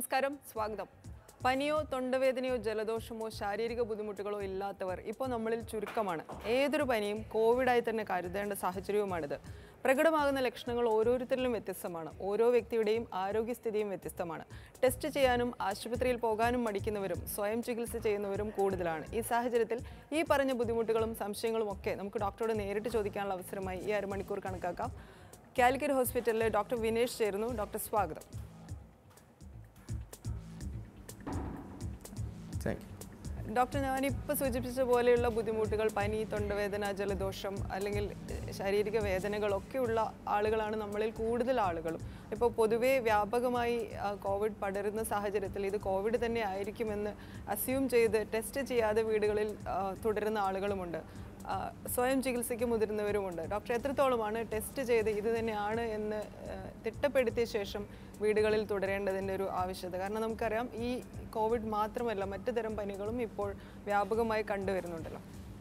നമസ്കാരം സ്വാഗതം പനിയോ തൊണ്ടവേദനയോ ജലദോഷമോ ശാരീരിക ബുദ്ധിമുട്ടുകളോ ഇല്ലാത്തവർ ഇപ്പോൾ നമ്മളിൽ ചുരുക്കമാണ് ഏതൊരു പനിയും കോവിഡായി തന്നെ കരുതേണ്ട സാഹചര്യവുമാണിത് പ്രകടമാകുന്ന ലക്ഷണങ്ങൾ ഓരോരുത്തരിലും വ്യത്യസ്തമാണ് ഓരോ വ്യക്തിയുടെയും ആരോഗ്യസ്ഥിതിയും വ്യത്യസ്തമാണ് ടെസ്റ്റ് ചെയ്യാനും ആശുപത്രിയിൽ പോകാനും മടിക്കുന്നവരും സ്വയം ചികിത്സ ചെയ്യുന്നവരും കൂടുതലാണ് ഈ സാഹചര്യത്തിൽ ഈ പറഞ്ഞ ബുദ്ധിമുട്ടുകളും സംശയങ്ങളും ഒക്കെ നമുക്ക് ഡോക്ടറോട് നേരിട്ട് ചോദിക്കാനുള്ള അവസരമായി ഈ അരമണിക്കൂർ കണക്കാക്കാം കാലിക്കറ്റ് ഹോസ്പിറ്റലിലെ ഡോക്ടർ വിനേഷ് ചേരുന്നു ഡോക്ടർ സ്വാഗതം താങ്ക് യു ഡോക്ടർ ഞാനിപ്പോൾ സൂചിപ്പിച്ച പോലെയുള്ള ബുദ്ധിമുട്ടുകൾ പനി തൊണ്ടവേദന ജലദോഷം അല്ലെങ്കിൽ എഹ്, ശാരീരിക വേദനകളൊക്കെയുള്ള ആളുകളാണ് നമ്മളിൽ കൂടുതൽ ആളുകളും ഇപ്പോൾ പൊതുവേ വ്യാപകമായി ആ, കോവിഡ് പടരുന്ന സാഹചര്യത്തിൽ ഇത് കോവിഡ് തന്നെ ആയിരിക്കുമെന്ന് അസ്യൂം ചെയ്ത് ടെസ്റ്റ് ചെയ്യാതെ വീടുകളിൽ ആ, തുടരുന്ന ആളുകളുമുണ്ട് ആ, സ്വയം ചികിത്സയ്ക്ക് മുതിരുന്നവരുമുണ്ട് ഡോക്ടർ എത്രത്തോളമാണ് ടെസ്റ്റ് ചെയ്ത് ഇത് തന്നെയാണ് എന്ന് ആ, തിട്ടപ്പെടുത്തിയ ശേഷം വീടുകളിൽ തുടരേണ്ടതിൻ്റെ ഒരു ആവശ്യകത കാരണം നമുക്കറിയാം ഈ കോവിഡ് മാത്രമല്ല മറ്റു തരം പനികളും ഇപ്പോൾ വ്യാപകമായി കണ്ടുവരുന്നുണ്ടല്ലോ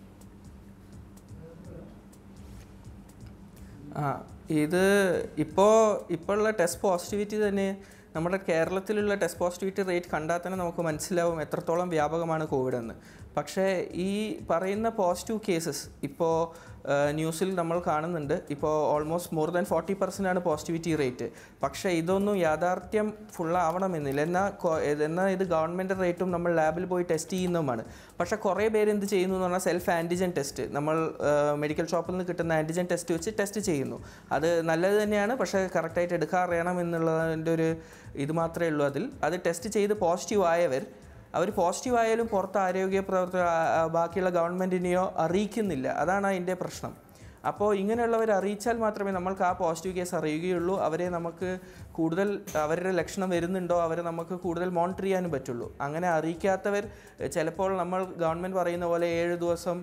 ആ ഇത് ഇപ്പോൾ ഇപ്പോഴുള്ള ടെസ്റ്റ് പോസിറ്റിവിറ്റി തന്നെ നമ്മുടെ കേരളത്തിലുള്ള ടെസ്റ്റ് പോസിറ്റിവിറ്റി റേറ്റ് കണ്ടാൽ തന്നെ നമുക്ക് മനസ്സിലാവും എത്രത്തോളം വ്യാപകമാണ് കോവിഡ് എന്ന് പക്ഷേ ഈ പറയുന്ന പോസിറ്റീവ് കേസസ് ഇപ്പോൾ ന്യൂസിൽ നമ്മൾ കാണുന്നുണ്ട് ഇപ്പോൾ almost more than forty percent ആണ് പോസിറ്റിവിറ്റി റേറ്റ് പക്ഷേ ഇതൊന്നും യാഥാർത്ഥ്യം ഫുൾ ആവണമെന്നില്ല എന്നാൽ കൊ- എന്നാൽ ഇത് ഗവൺമെൻറ് റേറ്റും നമ്മൾ ലാബിൽ പോയി ടെസ്റ്റ് ചെയ്യുന്നതുമാണ് പക്ഷേ കുറേ പേര് എന്ത് ചെയ്യുന്നു എന്ന് പറഞ്ഞാൽ സെൽഫ് ആൻറ്റിജൻ ടെസ്റ്റ് നമ്മൾ മെഡിക്കൽ ഷോപ്പിൽ നിന്ന് കിട്ടുന്ന ആൻറ്റിജൻ ടെസ്റ്റ് വെച്ച് ടെസ്റ്റ് ചെയ്യുന്നു അത് നല്ലത് തന്നെയാണ് പക്ഷേ കറക്റ്റായിട്ട് എടുക്കാൻ അറിയണം എന്നുള്ളതിൻ്റെ ഒരു ഇത് മാത്രമേ ഉള്ളൂ അതിൽ അത് ടെസ്റ്റ് ചെയ്ത് പോസിറ്റീവ് ആയവർ അവർ പോസിറ്റീവ് ആയാലും പുറത്ത് ആരോഗ്യ പ്രവർത്തകർ ആ, ആ, ബാക്കിയുള്ള ഗവൺമെൻറ്റിനെയോ അറിയിക്കുന്നില്ല അതാണ് അതിൻ്റെ പ്രശ്നം അപ്പോൾ ഇങ്ങനെയുള്ളവർ അറിയിച്ചാൽ മാത്രമേ നമ്മൾക്ക് ആ പോസിറ്റീവ് കേസ് അറിയുകയുള്ളൂ അവരെ നമുക്ക് കൂടുതൽ അവരുടെ ലക്ഷണം വരുന്നുണ്ടോ അവരെ നമുക്ക് കൂടുതൽ മോണിറ്റർ ചെയ്യാനും പറ്റുള്ളൂ അങ്ങനെ അറിയിക്കാത്തവർ എഹ്, ചിലപ്പോൾ നമ്മൾ ഗവൺമെൻറ് പറയുന്ന പോലെ ഏഴ് ദിവസം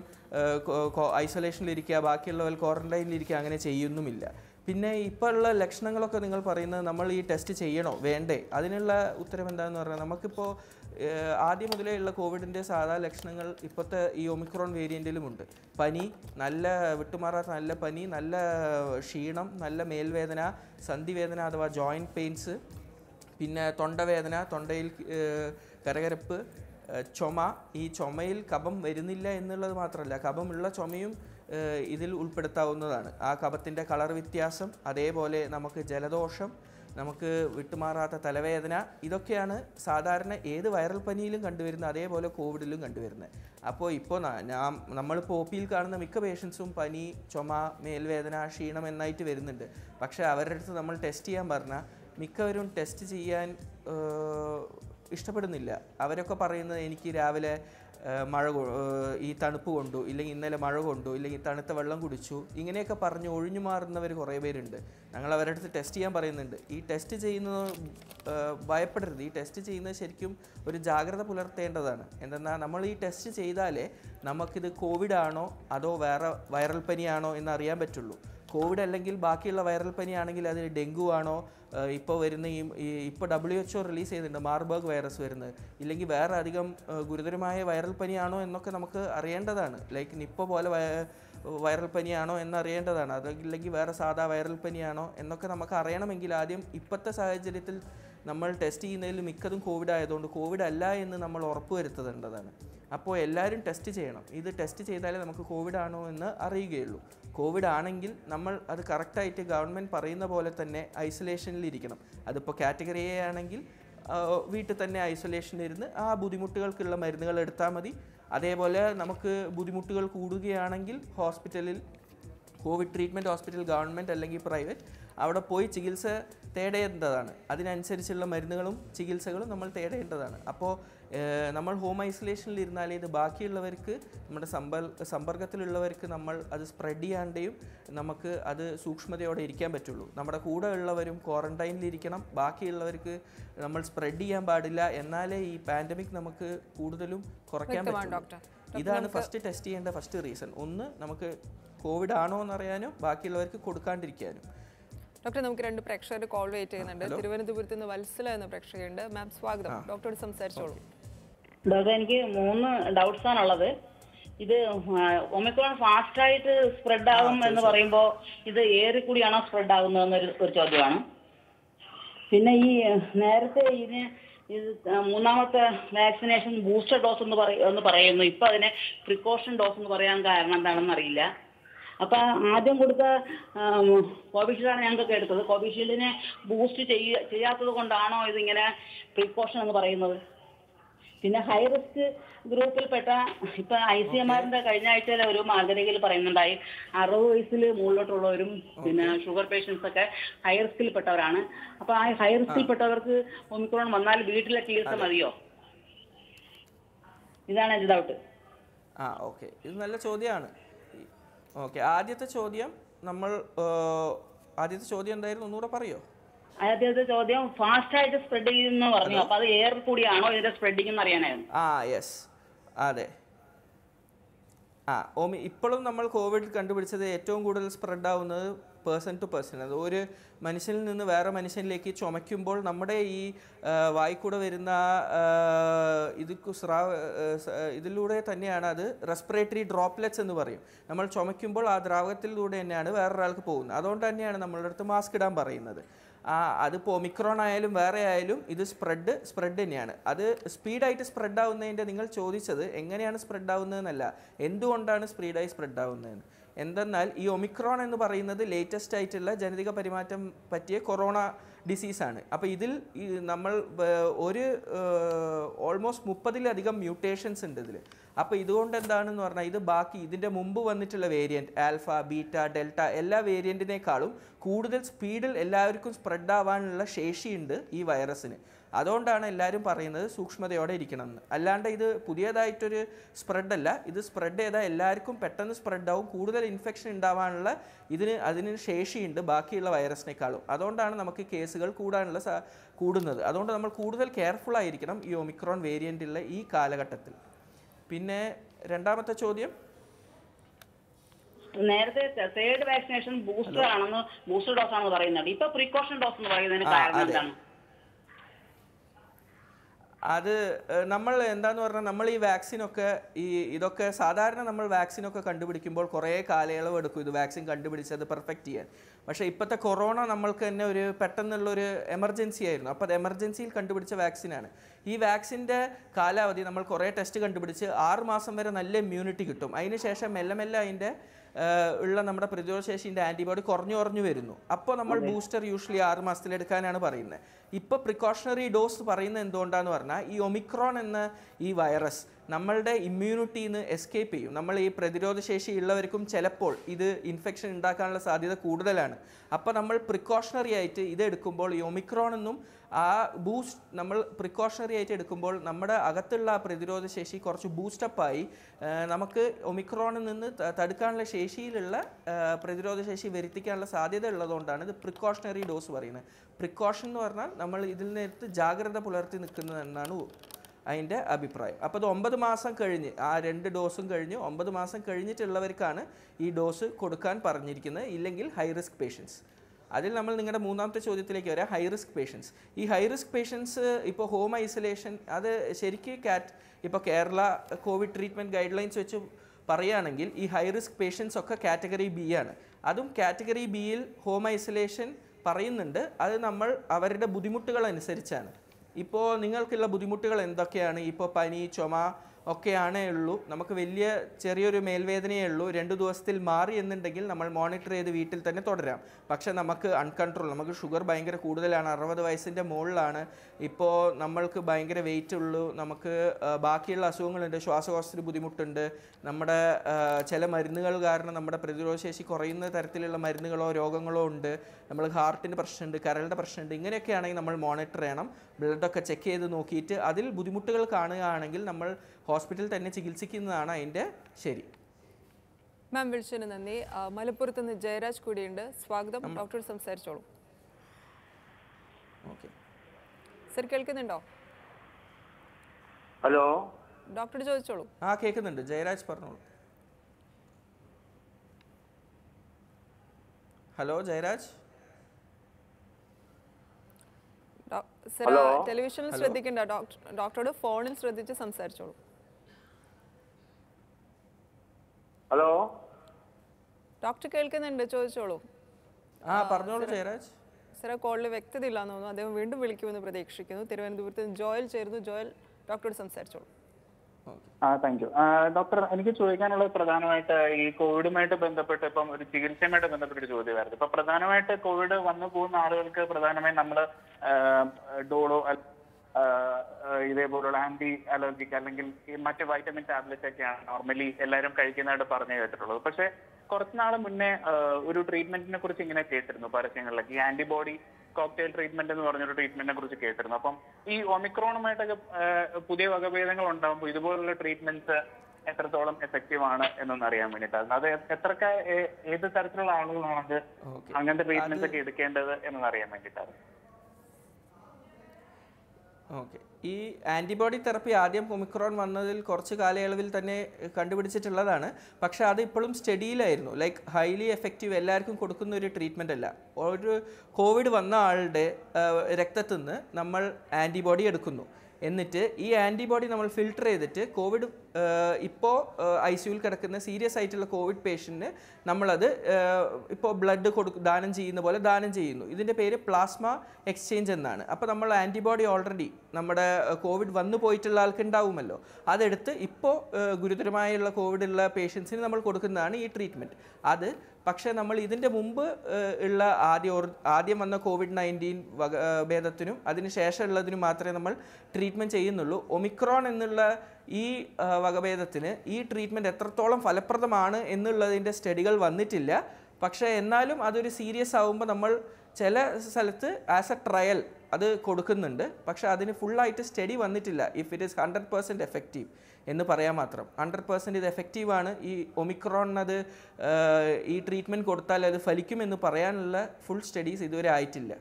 ഐസൊലേഷനിലിരിക്കുക ബാക്കിയുള്ളവർ ക്വാറന്റൈനിലിരിക്കുക അങ്ങനെ ചെയ്യുന്നുമില്ല പിന്നെ ഇപ്പോൾ ഉള്ള ലക്ഷണങ്ങളൊക്കെ നിങ്ങൾ പറയുന്നത് നമ്മൾ ഈ ടെസ്റ്റ് ചെയ്യണോ വേണ്ടേ അതിനുള്ള ഉത്തരം എന്താണെന്ന് പറഞ്ഞാൽ നമുക്കിപ്പോൾ ഏഹ്, ആദ്യം മുതലേ ഉള്ള കോവിഡിൻ്റെ സാധാ ലക്ഷണങ്ങൾ ഇപ്പോഴത്തെ ഈ ഒമിക്രോൺ വേരിയൻറ്റിലുമുണ്ട് പനി നല്ല വിട്ടുമാറാത്ത നല്ല പനി നല്ല ക്ഷീണം നല്ല മേൽവേദന സന്ധിവേദന അഥവാ ജോയിൻറ്റ് പെയിൻസ് പിന്നെ തൊണ്ടവേദന തൊണ്ടയിൽ ഏഹ്, കരകരപ്പ് ഏഹ്, ചുമ ഈ ചുമയിൽ കഫം വരുന്നില്ല എന്നുള്ളത് മാത്രമല്ല കഫമുള്ള ചുമയും ഏഹ്, ഇതിൽ ഉൾപ്പെടുത്താവുന്നതാണ് ആ കഫത്തിൻ്റെ കളർ വ്യത്യാസം അതേപോലെ നമുക്ക് ജലദോഷം നമുക്ക് വിട്ടുമാറാത്ത തലവേദന ഇതൊക്കെയാണ് സാധാരണ ഏത് വൈറൽ പനിയിലും കണ്ടുവരുന്ന അതേപോലെ കോവിഡിലും കണ്ടുവരുന്നത് അപ്പോൾ ഇപ്പോൾ ഞാൻ നമ്മളിപ്പോൾ ഒ പിയിൽ കാണുന്ന മിക്ക പേഷ്യൻസും പനി ചുമ മേൽവേദന ക്ഷീണം എന്നായിട്ട് വരുന്നുണ്ട് പക്ഷേ അവരുടെ അടുത്ത് നമ്മൾ ടെസ്റ്റ് ചെയ്യാൻ പറഞ്ഞാൽ മിക്കവരും ടെസ്റ്റ് ചെയ്യാൻ ഏഹ്, ഇഷ്ടപ്പെടുന്നില്ല അവരൊക്കെ പറയുന്നത് എനിക്ക് രാവിലെ ഏഹ്, മഴ കൊ- ഏഹ്, ഈ തണുപ്പ് കൊണ്ടു ഇല്ലെങ്കിൽ ഇന്നലെ മഴ കൊണ്ടു ഇല്ലെങ്കിൽ തണുത്ത വെള്ളം കുടിച്ചു ഇങ്ങനെയൊക്കെ പറഞ്ഞ് ഒഴിഞ്ഞു മാറുന്നവർ കുറേ പേരുണ്ട് ഞങ്ങൾ അവരുടെ അടുത്ത് ടെസ്റ്റ് ചെയ്യാൻ പറയുന്നുണ്ട് ഈ ടെസ്റ്റ് ചെയ്യുന്നത് ഏഹ്, ഭയപ്പെടരുത് ഈ ടെസ്റ്റ് ചെയ്യുന്നത് ശരിക്കും ഒരു ജാഗ്രത പുലർത്തേണ്ടതാണ് എന്തെന്നാൽ നമ്മൾ ഈ ടെസ്റ്റ് ചെയ്താലേ നമുക്കിത് കോവിഡ് ആണോ അതോ വേറെ വൈറൽ പനിയാണോ എന്ന് അറിയാൻ പറ്റുള്ളൂ കോവിഡ് അല്ലെങ്കിൽ ബാക്കിയുള്ള വൈറൽ പനിയാണെങ്കിൽ അതിൽ ഡെങ്കു ആണോ ഇപ്പോൾ വരുന്ന ഈ ഈ- ഇപ്പോൾ ഡബ്ല്യു എച്ച് ഒ റിലീസ് ചെയ്തിട്ടുണ്ട് മാർബർഗ് വൈറസ് വരുന്നത് ഇല്ലെങ്കിൽ വേറെ അധികം ഏഹ്, ഗുരുതരമായ വൈറൽ പനിയാണോ എന്നൊക്കെ നമുക്ക് അറിയേണ്ടതാണ് ലൈക്ക് നിപ്പ പോലെ വൈ- വൈറൽ പനിയാണോ എന്ന് അറിയേണ്ടതാണ് അതല്ലെങ്കിൽ വേറെ സാധാ വൈറൽ പനിയാണോ എന്നൊക്കെ നമുക്ക് അറിയണമെങ്കിൽ ആദ്യം ഇപ്പോഴത്തെ സാഹചര്യത്തിൽ നമ്മൾ ടെസ്റ്റ് ചെയ്യുന്നതിൽ മിക്കതും കോവിഡ് ആയതുകൊണ്ട് കോവിഡ് അല്ല എന്ന് നമ്മൾ ഉറപ്പുവരുത്തേണ്ടതാണ് അപ്പോൾ എല്ലാവരും ടെസ്റ്റ് ചെയ്യണം ഇത് ടെസ്റ്റ് ചെയ്താലേ നമുക്ക് കോവിഡ് ആണോ എന്ന് അറിയുകയുള്ളൂ കോവിഡ് ആണെങ്കിൽ നമ്മൾ അത് കറക്റ്റായിട്ട് ഗവൺമെൻറ് പറയുന്ന പോലെ തന്നെ ഐസൊലേഷനിൽ ഇരിക്കണം അതിപ്പോൾ കാറ്റഗറി എ ആണെങ്കിൽ ആ, വീട്ടിൽ തന്നെ ഐസൊലേഷനിൽ ഇരുന്ന് ആ ബുദ്ധിമുട്ടുകൾക്കുള്ള മരുന്നുകൾ എടുത്താൽ മതി അതേപോലെ നമുക്ക് ബുദ്ധിമുട്ടുകൾ കൂടുകയാണെങ്കിൽ ഹോസ്പിറ്റലിൽ കോവിഡ് ട്രീറ്റ്മെൻറ്റ് ഹോസ്പിറ്റൽ ഗവൺമെൻറ് അല്ലെങ്കിൽ പ്രൈവറ്റ് അവിടെ പോയി ചികിത്സ തേടേണ്ടതാണ് അതിനനുസരിച്ചുള്ള മരുന്നുകളും ചികിത്സകളും നമ്മൾ തേടേണ്ടതാണ് അപ്പോൾ ഏഹ്, നമ്മൾ ഹോം ഐസൊലേഷനിൽ ഇരുന്നാലേ ഇത് ബാക്കിയുള്ളവർക്ക് നമ്മുടെ സമ്പർ സമ്പർക്കത്തിലുള്ളവർക്ക് നമ്മൾ അത് സ്പ്രെഡ് ചെയ്യാണ്ടെയും നമുക്ക് അത് സൂക്ഷ്മതയോടെ ഇരിക്കാൻ പറ്റുള്ളൂ നമ്മുടെ കൂടെ ഉള്ളവരും ക്വാറന്റൈനിലിരിക്കണം ബാക്കിയുള്ളവർക്ക് നമ്മൾ സ്പ്രെഡ് ചെയ്യാൻ പാടില്ല എന്നാലേ ഈ പാൻഡമിക് നമുക്ക് കൂടുതലും കുറയ്ക്കാൻ വ്യക്തമാണ് പറ്റുള്ളൂ ഡോക്ടർ ഇതാണ് ഫസ്റ്റ് ടെസ്റ്റ് ചെയ്യേണ്ട ഫസ്റ്റ് റീസൺ ഒന്ന് നമുക്ക് കോവിഡ് ആണോ എന്നറിയാനും ബാക്കിയുള്ളവർക്ക് കൊടുക്കാണ്ടിരിക്കാനും ഡോക്ടർ നമുക്ക് രണ്ട് പ്രേക്ഷകർ കോൾ വെയിറ്റ് ചെയ്യുന്നുണ്ട് തിരുവനന്തപുരത്ത് നിന്ന് വത്സല എന്ന പ്രേക്ഷകയുണ്ട് മാം സ്വാഗതം ഡോക്ടറോട് സംസാരിച്ചോളൂ ഡോക്ടർ എനിക്ക് മൂന്ന് ഡൗട്ട്സ് ആണുള്ളത് ഇത് ഒമിക്രോൺ ഫാസ്റ്റ് ആയിട്ട് സ്പ്രെഡ് ആകും എന്ന് പറയുമ്പോൾ ഇത് ഏറി കൂടിയാണോ സ്പ്രെഡ് ആകുന്നതെന്നൊരു ഒരു ചോദ്യമാണ് പിന്നെ ഈ നേരത്തെ ഇതിന് ഇത് ആ, മൂന്നാമത്തെ വാക്സിനേഷൻ ബൂസ്റ്റർ ഡോസ് എന്ന് പറയ എന്ന് പറയുന്നു ഇപ്പൊ അതിനെ പ്രിക്കോഷൻ ഡോസ് എന്ന് പറയാൻ കാരണം എന്താണെന്ന് അറിയില്ല അപ്പൊ ആദ്യം കൊടുത്ത കോവിഷീൽഡാണ് ഞങ്ങൾക്ക് എടുത്തത് കോവിഷീൽഡിനെ ബൂസ്റ്റ് ചെയ്യ ചെയ്യാത്തത് കൊണ്ടാണോ ഇതിങ്ങനെ പ്രിക്കോഷൻ എന്ന് പറയുന്നത് പിന്നെ ഹൈ റിസ്ക് ഗ്രൂപ്പിൽപ്പെട്ട ഇപ്പൊ ഐ സി എം ആറിന്റെ കഴിഞ്ഞ ആഴ്ചയിലെ ഒരു മാർഗരേഖയിൽ പറയുന്നുണ്ടായി അറുപത് വയസ്സിൽ മുകളിലോട്ടുള്ളവരും പിന്നെ ഷുഗർ പേഷ്യൻസ് ഒക്കെ ഹൈ റിസ്കിൽപ്പെട്ടവരാണ് അപ്പൊ ആ ഹൈ റിസ്കിൽപ്പെട്ടവർക്ക് ഒമിക്രോൺ വന്നാൽ വീട്ടിലെ ചികിത്സ മതിയോ ഇതാണ് എന്റെ ഡൗട്ട് ആ ഓക്കെ ഇത് നല്ല ചോദ്യമാണ് ഓക്കെ ആദ്യത്തെ ചോദ്യം നമ്മൾ ആ, ആദ്യത്തെ ചോദ്യം എന്തായിരുന്നു ഒന്നുകൂടെ പറയോ ആദ്യത്തെ ചോദ്യം ഫാസ്റ്റ് ആയിട്ട് സ്പ്രെഡ് ചെയ്യുന്നു പറഞ്ഞു അപ്പൊ അത് എയർ കൂടിയാണോ ഇതിന്റെ സ്പ്രെഡിംഗ് എന്ന് അറിയാനായിരുന്നു ആ യെസ് അതെ ആ ഓമി ഇപ്പോഴും നമ്മൾ കോവിഡ് കണ്ടുപിടിച്ചത് ഏറ്റവും കൂടുതൽ സ്പ്രെഡ് ആവുന്നത് പേഴ്സൺ ടു പേഴ്സൺ അത് ഒരു മനുഷ്യനിൽ നിന്ന് വേറെ മനുഷ്യനിലേക്ക് ചുമയ്ക്കുമ്പോൾ നമ്മുടെ ഈ ആ, വായിക്കൂടെ വരുന്ന ആ, ഇത് കു- സ്രാവ ആ, സ- ആ, ഇതിലൂടെ തന്നെയാണ് അത് റെസ്പിറേറ്ററി ഡ്രോപ്ലെറ്റ്സ് എന്ന് പറയും നമ്മൾ ചുമയ്ക്കുമ്പോൾ ആ ദ്രാവകത്തിലൂടെ തന്നെയാണ് വേറൊരാൾക്ക് പോകുന്നത് അതുകൊണ്ട് തന്നെയാണ് നമ്മളുടെ അടുത്ത് മാസ്ക് ഇടാൻ പറയുന്നത് ആ അതിപ്പോൾ ഒമിക്രോൺ ആയാലും വേറെ ആയാലും ഇത് സ്പ്രെഡ് സ്പ്രെഡ് തന്നെയാണ് അത് സ്പീഡായിട്ട് സ്പ്രെഡ് ആവുന്നതിൻ്റെ നിങ്ങൾ ചോദിച്ചത് എങ്ങനെയാണ് സ്പ്രെഡ് ആവുന്നതെന്നല്ല എന്തുകൊണ്ടാണ് സ്പീഡായി സ്പ്രെഡ് ആവുന്നതെന്ന് എന്തെന്നാൽ ഈ ഒമിക്രോൺ എന്ന് പറയുന്നത് ലേറ്റസ്റ്റ് ആയിട്ടുള്ള ജനിതക പരിമാറ്റം പറ്റിയ കൊറോണ ഡിസീസാണ് അപ്പോൾ ഇതിൽ ഈ നമ്മൾ വേ- ഒരു ഓൾമോസ്റ്റ് മുപ്പതിലധികം മ്യൂട്ടേഷൻസ് ഉണ്ട് ഇതിൽ അപ്പോൾ ഇതുകൊണ്ട് എന്താണെന്ന് പറഞ്ഞാൽ ഇത് ബാക്കി ഇതിൻ്റെ മുമ്പ് വന്നിട്ടുള്ള വേരിയൻറ്റ് ആൽഫ ബീറ്റ ഡെൽറ്റ എല്ലാ വേരിയൻറ്റിനേക്കാളും കൂടുതൽ സ്പീഡിൽ എല്ലാവർക്കും സ്പ്രെഡ് ആവാനുള്ള ശേഷിയുണ്ട് ഈ വൈറസിന് അതുകൊണ്ടാണ് എല്ലാവരും പറയുന്നത് സൂക്ഷ്മതയോടെ ഇരിക്കണം എന്ന് അല്ലാണ്ട് ഇത് പുതിയതായിട്ടൊരു സ്പ്രെഡ് അല്ല ഇത് സ്പ്രെഡ് ചെയ്താൽ എല്ലാവർക്കും പെട്ടെന്ന് സ്പ്രെഡ് ആവും കൂടുതൽ ഇൻഫെക്ഷൻ ഉണ്ടാവാനുള്ള ഇതിന് അതിന് ശേഷിയുണ്ട് ബാക്കിയുള്ള വൈറസിനേക്കാളും അതുകൊണ്ടാണ് നമുക്ക് കേസുകൾ കൂടാനുള്ള സാ- കൂടുന്നത് അതുകൊണ്ട് നമ്മൾ കൂടുതൽ കെയർഫുൾ ആയിരിക്കണം ഈ ഒമിക്രോൺ വേരിയൻ്റുള്ള ഈ കാലഘട്ടത്തിൽ പിന്നെ രണ്ടാമത്തെ ചോദ്യം നേരത്തെ തേർഡ് വാക്സിനേഷൻ ബൂസ്റ്റർ ആണെന്ന് ബൂസ്റ്റർ ഡോസ് ആണെന്ന് പറയുന്നുണ്ട് ഇപ്പൊ പ്രിക്കോഷൻ ഡോസ് എന്ന് പറയുന്നതിന് ആ, കാരണം അതെ. എന്താണ് അത് ഏഹ്, നമ്മൾ എന്താന്ന് പറഞ്ഞാൽ നമ്മൾ ഈ വാക്സിനൊക്കെ ഈ ഇതൊക്കെ സാധാരണ നമ്മൾ വാക്സിനൊക്കെ കണ്ടുപിടിക്കുമ്പോൾ കുറേ കാലയളവ് എടുക്കും ഇത് വാക്സിൻ കണ്ടുപിടിച്ചത് പെർഫെക്റ്റ് ചെയ്യാൻ പക്ഷേ ഇപ്പോഴത്തെ കൊറോണ നമ്മൾക്ക് തന്നെ ഒരു പെട്ടെന്നുള്ളൊരു എമർജൻസി ആയിരുന്നു അപ്പോൾ അത് എമർജൻസിയിൽ കണ്ടുപിടിച്ച വാക്സിനാണ് ഈ വാക്സിൻ്റെ കാലാവധി നമ്മൾ കുറേ ടെസ്റ്റ് കണ്ടുപിടിച്ച് ആറ് മാസം വരെ നല്ല ഇമ്മ്യൂണിറ്റി കിട്ടും അതിന് ശേഷം മെല്ലെ മെല്ലെ അതിൻ്റെ ഏഹ്, ഉള്ള നമ്മുടെ പ്രതിരോധശേഷിൻ്റെ ആൻറ്റിബോഡി കുറഞ്ഞു കുറഞ്ഞു വരുന്നു അപ്പോൾ നമ്മൾ ബൂസ്റ്റർ യൂഷ്വലി ആറ് മാസത്തിലെടുക്കാനാണ് പറയുന്നത് ഇപ്പോൾ പ്രിക്കോഷണറി ഡോസ് പറയുന്നത് എന്തുകൊണ്ടാന്ന് പറഞ്ഞാൽ ഈ ഒമിക്രോൺ എന്ന ഈ വൈറസ് നമ്മളുടെ ഇമ്മ്യൂണിറ്റിന്ന് എസ്കേപ്പ് ചെയ്യും നമ്മൾ ഈ പ്രതിരോധശേഷി ഉള്ളവർക്കും ചിലപ്പോൾ ഇത് ഇൻഫെക്ഷൻ ഉണ്ടാക്കാനുള്ള സാധ്യത കൂടുതലാണ് അപ്പോൾ നമ്മൾ പ്രിക്കോഷണറി ആയിട്ട് ഇത് എടുക്കുമ്പോൾ ഈ ഒമിക്രോൺ എന്നും ആ ബൂസ്റ്റ് നമ്മൾ പ്രിക്കോഷണറി ആയിട്ട് എടുക്കുമ്പോൾ നമ്മുടെ അകത്തുള്ള ആ പ്രതിരോധ ശേഷി കുറച്ച് ബൂസ്റ്റപ്പായി നമുക്ക് ഒമിക്രോണിൽ നിന്ന് ത- തടുക്കാനുള്ള ശേഷിയിലുള്ള ആ, പ്രതിരോധ ശേഷി വരുത്തിക്കാനുള്ള സാധ്യത ഉള്ളതുകൊണ്ടാണ് ഇത് പ്രിക്കോഷണറി ഡോസ് പറയുന്നത് പ്രിക്കോഷൻ എന്ന് പറഞ്ഞാൽ നമ്മൾ ഇതിൽ നേരത്ത് ജാഗ്രത പുലർത്തി നിൽക്കുന്നതെന്നാണ് അതിൻ്റെ അഭിപ്രായം അപ്പോൾ അത് ഒമ്പത് മാസം കഴിഞ്ഞ് ആ രണ്ട് ഡോസും കഴിഞ്ഞ് ഒമ്പത് മാസം കഴിഞ്ഞിട്ടുള്ളവർക്കാണ് ഈ ഡോസ് കൊടുക്കാൻ പറഞ്ഞിരിക്കുന്നത് ഇല്ലെങ്കിൽ ഹൈ റിസ്ക് പേഷ്യൻസ് അതിൽ നമ്മൾ നിങ്ങളുടെ മൂന്നാമത്തെ ചോദ്യത്തിലേക്ക് വരാം ഹൈ റിസ്ക് പേഷ്യൻസ് ഈ ഹൈ റിസ്ക് പേഷ്യൻസ് ഇപ്പോൾ ഹോം ഐസൊലേഷൻ അത് ശരിക്ക് കാറ്റ് ഇപ്പോൾ Kerala Covid treatment guidelines വെച്ച് പറയുകയാണെങ്കിൽ ഈ ഹൈ റിസ്ക് പേഷ്യൻസ് ഒക്കെ കാറ്റഗറി ബി ആണ് അതും കാറ്റഗറി ബിയിൽ ഹോം ഐസൊലേഷൻ പറയുന്നുണ്ട് അത് നമ്മൾ അവരുടെ ബുദ്ധിമുട്ടുകൾ അനുസരിച്ചാണ് ഇപ്പോൾ നിങ്ങൾക്കുള്ള ബുദ്ധിമുട്ടുകൾ എന്തൊക്കെയാണ് ഇപ്പോൾ പനി ചുമ ഒക്കെയാണേ ഉള്ളൂ നമുക്ക് വലിയ ചെറിയൊരു മേൽവേദനയേ ഉള്ളൂ രണ്ട് ദിവസത്തിൽ മാറി എന്നുണ്ടെങ്കിൽ നമ്മൾ മോണിറ്റർ ചെയ്ത് വീട്ടിൽ തന്നെ തുടരാം പക്ഷേ നമുക്ക് അൺകൺട്രോൾ നമുക്ക് ഷുഗർ ഭയങ്കര കൂടുതലാണ് അറുപത് വയസ്സിൻ്റെ മുകളിലാണ് ഇപ്പോൾ നമ്മൾക്ക് ഭയങ്കര വെയിറ്റ് ഉള്ളൂ നമുക്ക് ആ, ബാക്കിയുള്ള അസുഖങ്ങളുണ്ട് ശ്വാസകോശത്തിന് ബുദ്ധിമുട്ടുണ്ട് നമ്മുടെ ആ, ചില മരുന്നുകൾ കാരണം നമ്മുടെ പ്രതിരോധശേഷി കുറയുന്ന തരത്തിലുള്ള മരുന്നുകളോ രോഗങ്ങളോ ഉണ്ട് നമ്മൾ ഹാർട്ടിന് പ്രശ്നമുണ്ട് കരളുടെ പ്രശ്നമുണ്ട് ഇങ്ങനെയൊക്കെയാണെങ്കിൽ നമ്മൾ മോണിറ്റർ ചെയ്യണം ബ്ലഡൊക്കെ ചെക്ക് ചെയ്ത് നോക്കിയിട്ട് അതിൽ ബുദ്ധിമുട്ടുകൾ കാണുകയാണെങ്കിൽ നമ്മൾ ഹോസ്പിറ്റലിൽ തന്നെ ചികിത്സിക്കുന്നതാണ് അതിൻ്റെ ശരി മാം വിളിച്ചതിന് നന്ദി ആ, മലപ്പുറത്ത് നിന്ന് ജയരാജ് കൂടിയുണ്ട് സ്വാഗതം ഡോക്ടർ സംസാരിച്ചോളൂ ഓക്കെ സർ കേൾക്കുന്നുണ്ടോ ഹലോ ഡോക്ടർ ചോദിച്ചോളൂ ആ കേൾക്കുന്നുണ്ട് ജയരാജ് പറഞ്ഞോളൂ ഹലോ ജയരാജ് ഡോ- സർ ഹലോ. ടെലിവിഷനിൽ ശ്രദ്ധിക്കണ്ട ഡോക്ടർ ഡോക്ടറോട് ഫോണിൽ ശ്രദ്ധിച്ച് സംസാരിച്ചോളൂ ഹലോ ഡോക്ടർ കേൾക്കുന്നുണ്ട് ചോദിച്ചോളൂ ആ പറഞ്ഞോളൂ ജയരാജ് സാർ ആ കോളിൽ വ്യക്തത ഇല്ലാന്ന് തോന്നുന്നു അദ്ദേഹം വീണ്ടും വിളിക്കുമെന്ന് പ്രതീക്ഷിക്കുന്നു തിരുവനന്തപുരത്ത് നിന്ന് ജോയൽ ചേർന്നു ജോയൽ ഡോക്ടറോട് സംസാരിച്ചോളൂ ആ താങ്ക് യു ഡോക്ടർ എനിക്ക് ചോദിക്കാനുള്ളത് പ്രധാനമായിട്ട് ഈ കോവിഡുമായിട്ട് ബന്ധപ്പെട്ട് ഇപ്പം ഒരു ചികിത്സയുമായിട്ട് ബന്ധപ്പെട്ട ഒരു ചോദ്യമായിരുന്നു ഇപ്പൊ പ്രധാനമായിട്ട് കോവിഡ് വന്നു പോകുന്ന ആളുകൾക്ക് പ്രധാനമായും നമ്മൾ ഡോളോ അൽ- ആ, ആ, ഇതേപോലുള്ള ആന്റി അലർജിക് അല്ലെങ്കിൽ ഈ മറ്റ് വൈറ്റമിൻ ടാബ്ലറ്റ് ഒക്കെയാണ് നോർമലി എല്ലാവരും കഴിക്കുന്നതായിട്ട് പറഞ്ഞു കേട്ടിട്ടുള്ളത് പക്ഷെ കുറച്ച് നാൾ മുന്നേ ആ, ഒരു ട്രീറ്റ്മെന്റിനെ കുറിച്ച് ഇങ്ങനെ കേട്ടിരുന്നു പരസ്യങ്ങളിലൊക്കെ ഈ ആന്റിബോഡി കോക്ടെയിൽ ട്രീറ്റ്മെന്റ് എന്ന് പറഞ്ഞൊരു ട്രീറ്റ്മെന്റിനെ കുറിച്ച് കേട്ടിരുന്നു അപ്പം ഈ ഒമിക്രോണുമായിട്ടൊക്കെ ആ, പുതിയ വകഭേദങ്ങൾ ഉണ്ടാകുമ്പോൾ ഇതുപോലുള്ള ട്രീറ്റ്മെന്റ്സ് എത്രത്തോളം എഫക്റ്റീവ് ആണ് എന്നൊന്ന് അറിയാൻ വേണ്ടിയിട്ടായിരുന്നു അത് എത്രക്ക ഏ- ഏത് തരത്തിലുള്ള ആളുകളാണ് അത് ഓക്കെ അങ്ങനത്തെ ട്രീറ്റ്മെന്റ്സ് ഒക്കെ എടുക്കേണ്ടത് എന്നൊന്ന് അറിയാൻ വേണ്ടിയിട്ടായിരുന്നു ഓക്കെ ഈ ആൻറ്റിബോഡി തെറപ്പി ആദ്യം ഒമിക്രോൺ വന്നതിൽ കുറച്ച് കാലയളവിൽ തന്നെ എഹ്, കണ്ടുപിടിച്ചിട്ടുള്ളതാണ് പക്ഷേ അത് ഇപ്പോഴും സ്റ്റഡിയിലായിരുന്നു ലൈക്ക് ഹൈലി എഫക്റ്റീവ് എല്ലാവർക്കും കൊടുക്കുന്ന ഒരു ട്രീറ്റ്മെൻ്റ് അല്ല ഒരു കോവിഡ് വന്ന ആളുടെ രക്തത്തിൽ നിന്ന് നമ്മൾ ആൻറ്റിബോഡി എടുക്കുന്നു എന്നിട്ട് ഈ ആൻറ്റിബോഡി നമ്മൾ ഫിൽട്ടർ ചെയ്തിട്ട് കോവിഡ് ഇപ്പോൾ ഐ സിയുയിൽ കിടക്കുന്ന സീരിയസ് ആയിട്ടുള്ള കോവിഡ് പേഷ്യൻറ്റിന് നമ്മളത് ഇപ്പോൾ ബ്ലഡ് കൊടു ദാനം ചെയ്യുന്ന പോലെ ദാനം ചെയ്യുന്നു ഇതിൻ്റെ പേര് പ്ലാസ്മ എക്സ്ചേഞ്ച് എന്നാണ് അപ്പോൾ നമ്മൾ ആൻറ്റിബോഡി ഓൾറെഡി നമ്മുടെ കോവിഡ് വന്നു പോയിട്ടുള്ള ആൾക്ക് ഉണ്ടാവുമല്ലോ അതെടുത്ത് ഇപ്പോൾ ഗുരുതരമായുള്ള കോവിഡ് ഉള്ള പേഷ്യൻസിന് നമ്മൾ കൊടുക്കുന്നതാണ് ഈ ട്രീറ്റ്മെൻറ്റ് അത് പക്ഷേ നമ്മൾ ഇതിൻ്റെ മുമ്പ് ഏഹ്, ഉള്ള ആദ്യ ഓർ ആദ്യം വന്ന കോവിഡ് നയൻറ്റീൻ വക ഏഹ്, ഭേദത്തിനും അതിന് ശേഷമുള്ളതിനും മാത്രമേ നമ്മൾ ട്രീറ്റ്മെൻറ്റ് ചെയ്യുന്നുള്ളൂ ഒമിക്രോൺ എന്നുള്ള ഈ ആ, വകഭേദത്തിന് ഈ ട്രീറ്റ്മെൻറ്റ് എത്രത്തോളം ഫലപ്രദമാണ് എന്നുള്ളതിൻ്റെ സ്റ്റഡികൾ വന്നിട്ടില്ല പക്ഷേ എന്നാലും അതൊരു സീരിയസ് ആവുമ്പോൾ നമ്മൾ ചില സ്ഥലത്ത് ആസ് എ ട്രയൽ അത് കൊടുക്കുന്നുണ്ട് പക്ഷേ അതിന് ഫുള്ളായിട്ട് സ്റ്റഡി വന്നിട്ടില്ല if it is hundred percent effective എന്ന് പറയാൻ മാത്രം ഹൺഡ്രഡ് പെർസെൻറ്റ് ഇത് എഫക്റ്റീവാണ് ഈ ഒമിക്രോണിനത് ഈ ട്രീറ്റ്മെൻറ്റ് കൊടുത്താൽ അത് ഫലിക്കുമെന്ന് പറയാനുള്ള ഫുൾ സ്റ്റഡീസ് ഇതുവരെ ആയിട്ടില്ല